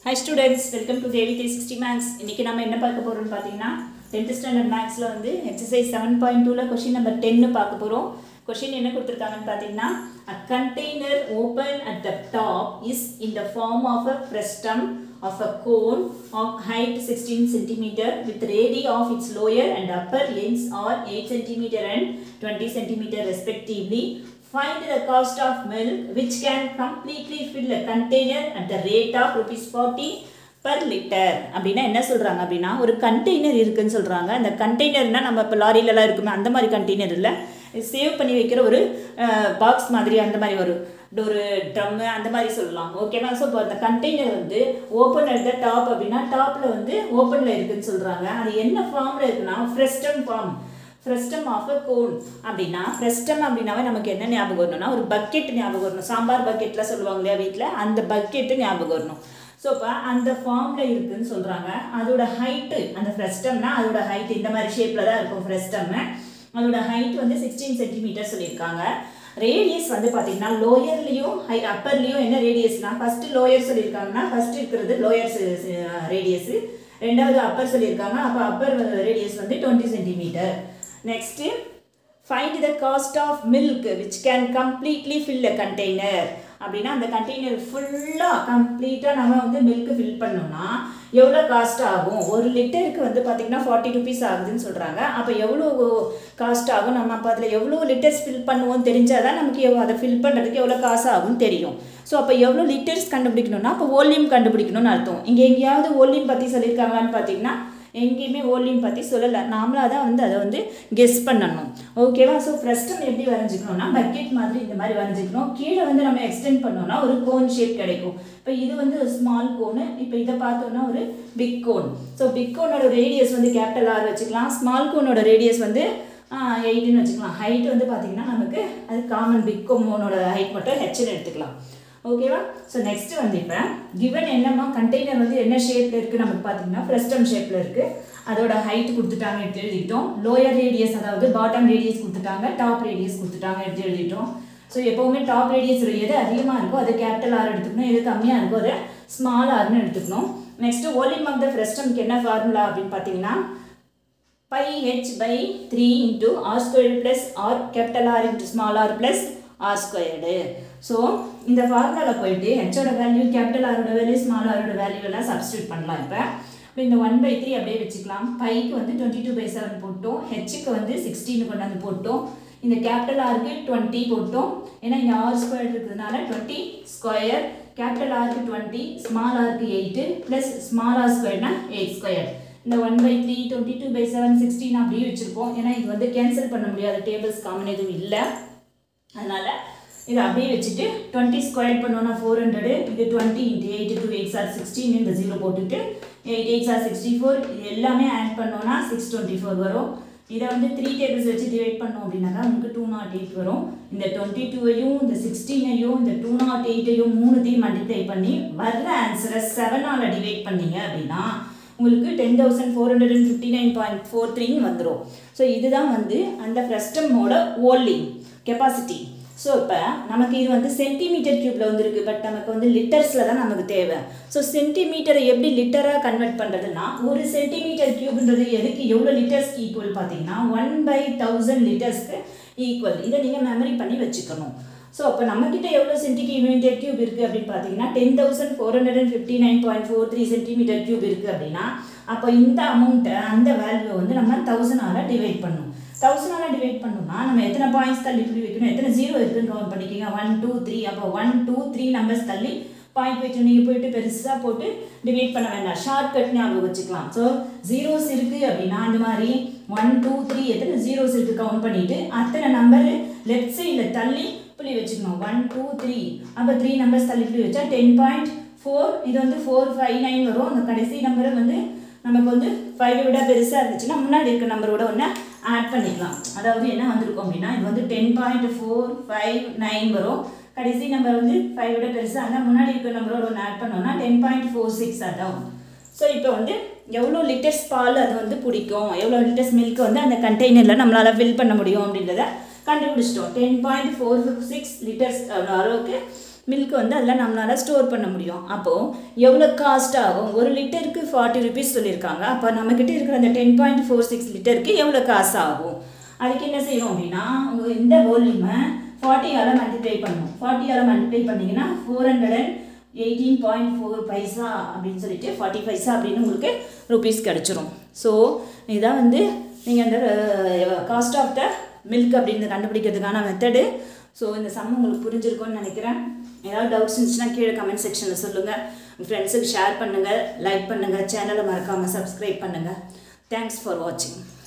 High students welcome to Devi three sixty maths இன்றைக்கி நம்ம என்ன பார்க்க போகிறோம்னு பார்த்தீங்கன்னா டென்த் ஸ்டாண்டர்ட் மேக்ஸில் வந்து எக்ஸசைஸ் செவன் பாயிண்ட் டூவில் கொஷின் நம்பர் டென்னு பார்க்க போகிறோம் கொஷின் என்ன கொடுத்துருக்காங்கன்னு பார்த்தீங்கன்னா a container open at the top is in the form of a frustum of a cone of height 16 centimeter with radii of its lower and upper ends are 8 centimeter and 20 centimeter respectively. Find the cost of milk which can completely fill a container at the rate of rupees 40 per liter அப்படின்னா என்ன சொல்கிறாங்க அப்படின்னா ஒரு container இருக்குன்னு சொல்கிறாங்க அந்த கண்டெய்னர்னால் நம்ம இப்போ லாரியிலலாம் இருக்குமே அந்த மாதிரி கண்டெய்னர் இல்லை சேவ் பண்ணி வைக்கிற ஒரு பாக்ஸ் மாதிரி அந்த மாதிரி ஒரு ஒரு ட்ரம்மு அந்த மாதிரி சொல்லலாம் ஓகேவா ஸோ இப்போ அந்த கண்டெய்னர் வந்து ஓப்பன் அட் த டாப் அப்படின்னா டாப்பில் வந்து ஓப்பனில் இருக்குன்னு சொல்கிறாங்க அது என்ன ஃபார்மில் இருக்குன்னா frustum form frustum of a cone அப்படின்னா ஃப்ரெஸ்டம் அப்படின்னாவே நமக்கு என்ன ஞாபகம் வரணும்னா ஒரு பக்கெட் ஞாபகம் வரணும் சாம்பார் பக்கெட்டில் சொல்லுவாங்க இல்லையா வீட்டில் அந்த பக்கெட்டு ஞாபகம் வரணும் ஸோ இப்போ அந்த ஃபார்மில் இருக்குதுன்னு சொல்கிறாங்க அதோட ஹைட்டு அந்த ஃப்ரெஸ்டம்னா அதோட ஹைட் இந்த மாதிரி ஷேப்பில் தான் இருக்கும் ஃப்ரெஸ்டம்னு அதோட ஹைட் வந்து சிக்ஸ்டீன் சென்டிமீட்டர் சொல்லியிருக்காங்க ரேடியஸ் வந்து பார்த்தீங்கன்னா லோயர்லேயும் ஹை அப்பர்லேயும் என்ன ரேடியஸ்னா ஃபஸ்ட்டு லோயர் சொல்லியிருக்காங்கன்னா ஃபஸ்ட்டு இருக்கிறது லோயர் ரேடியஸு ரெண்டாவது அப்பர் சொல்லியிருக்காங்க அப்போ அப்பர் ரேடியஸ் வந்து twenty centimetre next find the cost of milk which can completely fill a container அப்படின்னா அந்த கண்டெய்னர் ஃபுல்லாக கம்ப்ளீட்டாக நம்ம வந்து மில்க் ஃபில் பண்ணோம்னா எவ்வளோ காஸ்ட் ஆகும் ஒரு லிட்டருக்கு வந்து பார்த்திங்கன்னா ஃபார்ட்டி ருபீஸ் ஆகுதுன்னு சொல்கிறாங்க அப்போ எவ்வளோ காஸ்ட் ஆகும் நம்ம அப்போ அதில் எவ்வளோ லிட்டர்ஸ் ஃபில் பண்ணுவோம் தெரிஞ்சால் தான் நமக்கு எவ்வளோ அதை ஃபில் பண்ணுறதுக்கு எவ்வளோ காசு ஆகும் தெரியும் ஸோ அப்போ எவ்வளோ லிட்டர்ஸ் கண்டுபிடிக்கணும்னா அப்போ ஓல்யூம் கண்டுபிடிக்கணும்னு அர்த்தம் இங்கே எங்கேயாவது ஓல்யூம் பற்றி சொல்லியிருக்காங்களான்னு பார்த்தீங்கன்னா எங்கேயுமே ஓல்யூம் பற்றி சொல்லலை நாமளாக தான் வந்து அதை வந்து கெஸ் பண்ணணும் ஓகேவா ஸோ ஃப்ரெஸ்டம் எப்படி வரைஞ்சிக்கணும்னா பக்கெட் மாதிரி இந்த மாதிரி வரைஞ்சிக்கணும் கீழே வந்து நம்ம எக்ஸ்டெண்ட் பண்ணோம்னா ஒரு கோன் ஷேப் கிடைக்கும் இப்போ இது வந்து ஒரு ஸ்மால் கோனு இப்போ இதை பார்த்தோம்னா ஒரு பிக் கோன் ஸோ பிக் கோனோட ரேடியஸ் வந்து கேபிட்டல் ஆர் வச்சுக்கலாம் ஸ்மால் கோனோட ரேடியஸ் வந்து எயிட்டுன்னு வச்சுக்கலாம் ஹைட் வந்து பார்த்திங்கன்னா நமக்கு அது காமன் பிக் கோனோட ஹைட் மட்டும் ஹெச்னு எடுத்துக்கலாம் ஓகேவா ஸோ நெக்ஸ்ட் வந்து இப்போ கிவன் என்னம்மா கண்டெய்னர் வந்து என்ன ஷேப்பில் இருக்குது நமக்கு பார்த்தீங்கன்னா ஃப்ரெஸ்டம் ஷேப்பில் இருக்குது அதோட ஹைட் கொடுத்துட்டாங்க எடுத்து எழுதிட்டோம் லோயர் ரேடியஸ் அதாவது பாட்டம் ரேடியஸ் கொடுத்துட்டாங்க டாப் ரேடியஸ் கொடுத்துட்டாங்க எடுத்து எழுதிட்டோம் ஸோ எப்போவுமே டாப் ரேடியஸ் எது அதிகமாக இருக்கோ அது கேபிட்டல் ஆர் எடுத்துக்கணும் எது கம்மியாக இருக்கோ அதை ஸ்மால் ஆர்னு எடுத்துக்கணும் நெக்ஸ்ட்டு வால்யூம் ஆஃப் த ஃப்ரெஸ்டம்க்கு என்ன ஃபார்முலா அப்படின்னு பார்த்தீங்கன்னா pi H by three into R square plus R capital R into small R plus R squared so இந்த ஃபார்முலாவில் போயிட்டு ஹெச்சோட வேல்யூ கேபிட்டல் ஆரோட வேல்யூ ஸ்மால் ஆரோட வேல்யூ எல்லாம் சப்ஸ்டியூட் பண்ணலாம் இப்போ இப்போ இந்த ஒன் பை த்ரீ அப்படியே வச்சுக்கலாம் பைக்கு வந்து டுவெண்ட்டி டூ பை செவன் போட்டோம் ஹெச்சுக்கு வந்து சிக்ஸ்டீன் கொண்டாந்து போட்டோம் இந்த கேபிட்டல் ஆருக்கு டுவெண்ட்டி போட்டோம் ஏன்னா இங்கே ஆர் ஸ்கொயர் இருக்கிறதுனால டுவெண்ட்டி ஸ்கொயர் கேபிட்டல் ஆருக்கு டுவெண்ட்டி ஸ்மால் ஆருக்கு எயிட்டு ப்ளஸ் ஸ்மால் ஆர் ஸ்கொயர்னா எயிட் ஸ்கொயர் இந்த one by three twenty two by seven sixteen அப்படியே வச்சுருப்போம் ஏன்னா இது வந்து கேன்சல் பண்ண முடியாத டேபிள்ஸ் காமன் எதுவும் இல்லை அதனால் இதை அப்படியே வச்சுட்டு டுவெண்ட்டி ஸ்கொயர் பண்ணோன்னா ஃபோர் ஹண்ட்ரடு இது twenty into eight two eight are sixteen இந்த ஜீரோ போட்டுட்டு eight eight are sixty four இது எல்லாமே ஆட் பண்ணோன்னா சிக்ஸ் டுவெண்ட்டி ஃபோர் வரும் இதை வந்து த்ரீ டேபிள்ஸ் வச்சு டிவைட் பண்ணோம் அப்படின்னாக்கா உங்களுக்கு டூ நாட் எயிட் வரும் இந்த டுவெண்ட்டி டூவையும் இந்த சிக்ஸ்டீனையும் இந்த டூ நாட் எயிட்டையும் மூணுத்தையும் மல்டிப்ளை பண்ணி வர்ற ஆன்சரை செவனால் டிவைட் பண்ணீங்க அப்படின்னா உங்களுக்கு ten thousand four hundred and fifty nine point four த்ரீன்னு வந்துடும் ஸோ இதுதான் வந்து அந்த ஃப்ரெஸ்டமோட ஓல்லிங் கெப்பாசிட்டி ஸோ இப்போ நமக்கு இது வந்து சென்டிமீட்டர் க்யூப்பில் வந்துருக்கு பட் நமக்கு வந்து லிட்டர்ஸில் தான் நமக்கு தேவை ஸோ சென்டிமீட்டரை எப்படி லிட்டராக கன்வெர்ட் பண்ணுறதுன்னா ஒரு சென்டிமீட்டர் க்யூப்ன்றது எதுக்கு எவ்வளோ லிட்டர்ஸ்க்கு ஈக்குவல் பார்த்தீங்கன்னா ஒன் பை தௌசண்ட் லிட்டர்ஸ்க்கு ஈக்குவல் இதை நீங்கள் மெமரி பண்ணி வச்சுக்கணும் ஸோ அப்போ நம்மக்கிட்ட எவ்வளோ சென்டிமீட்டர் க்யூப் இருக்குது அப்படின்னு பார்த்தீங்கன்னா ten thousand four hundred and fifty nine point four three centimetre cube இருக்குது அப்படின்னா அப்போ இந்த அமௌண்ட்டை அந்த வேல்யூவை வந்து நம்ம தௌசண்டால் டிவைட் பண்ணணும் தௌசண்டால் டிவைட் பண்ணோம்னா நம்ம எத்தனை பாயிண்ட்ஸ் தள்ளி இப்படி வைக்கணும் எத்தனை ஜீரோ இருக்குன்னு கவுண்ட் பண்ணிக்கோங்க ஒன் டூ த்ரீ அப்போ ஒன் டூ த்ரீ நம்பர்ஸ் தள்ளி பாயிண்ட் வச்சு நீங்கள் போயிட்டு பெருசாக போட்டு டிவைட் பண்ண வேண்டாம் ஷார்ட் கட் ஞாபகம் வச்சுக்கலாம் ஸோ ஜீரோஸ் இருக்குது அப்படின்னா அந்த மாதிரி ஒன் டூ த்ரீ எத்தனை ஜீரோஸ் இருக்குது கவுண்ட் பண்ணிவிட்டு அத்தனை நம்பரு லெஃப்ட் சைடில் தள்ளி புள்ளி வச்சுக்கணும் ஒன் டூ த்ரீ அப்போ த்ரீ நம்பர்ஸ் தள்ளி புள்ளி வச்சா டென் பாயிண்ட் ஃபோர் இது வந்து ஃபோர் ஃபைவ் நைன் வரும் அந்த கடைசி நம்பரை வந்து நமக்கு வந்து ஃபைவை விட பெருசாக இருந்துச்சுன்னா முன்னாடி இருக்க நம்பரோட ஒன்று ஆட் பண்ணிக்கலாம் அதாவது என்ன வந்திருக்கும் அப்படின்னா இது வந்து ten point four five nine வரும் கடைசி நம்பர் வந்து ஃபைவ் விட பெருசாக இருந்தால் முன்னாடி இருக்க நம்பரோட ஒன்று ஆட் பண்ணோம்னா டென் பாயிண்ட் ஃபோர் சிக்ஸ் அதான் ஸோ இப்போ வந்து எவ்வளோ லிட்டர்ஸ் பால் அது வந்து பிடிக்கும் எவ்வளோ லிட்டர்ஸ் மில்க் வந்து அந்த கண்டெய்னரில் நம்மளால் ஃபில் பண்ண முடியும் அப்படின்றத கண்டுபிடிச்சிட்டோம் ten point four six litres அளவுக்கு மில்க் வந்து அதில் நம்மளால் ஸ்டோர் பண்ண முடியும் அப்போது எவ்வளோ காஸ்ட் ஆகும் ஒரு லிட்டருக்கு ஃபார்ட்டி ருபீஸ் சொல்லியிருக்காங்க அப்போ நம்மக்கிட்ட இருக்கிற அந்த டென் பாயிண்ட் ஃபோர் சிக்ஸ் லிட்டருக்கு எவ்வளோ காசு ஆகும் அதுக்கு என்ன செய்வோம் அப்படின்னா உங்கள் இந்த வால்யூமை ஃபார்ட்டியால் மல்டிப்ளை பண்ணணும் ஃபார்ட்டியால் மல்டிப்ளை பண்ணிங்கன்னா four hundred and eighteen point four paisa அப்படின்னு சொல்லிட்டு ஃபார்ட்டி பைசா அப்படின்னு உங்களுக்கு ருபீஸ் கிடச்சிரும் ஸோ இதான் வந்து நீங்கள் அந்த காஸ்ட் ஆஃப் த மில்க் அப்படின்னு கண்டுபிடிக்கிறதுக்கான மெத்தடு ஸோ இந்த சம் உங்களுக்கு புரிஞ்சிருக்கும்னு நினைக்கிறேன் ஏதாவது டவுட்ஸ் இருந்துச்சுன்னா கீழே கமெண்ட் செக்ஷனில் சொல்லுங்கள் உங்கள் ஃப்ரெண்ட்ஸுக்கு ஷேர் பண்ணுங்கள் லைக் பண்ணுங்கள் சேனலை மறக்காமல் சப்ஸ்கிரைப் பண்ணுங்கள் தேங்க்ஸ் ஃபார் வாட்சிங்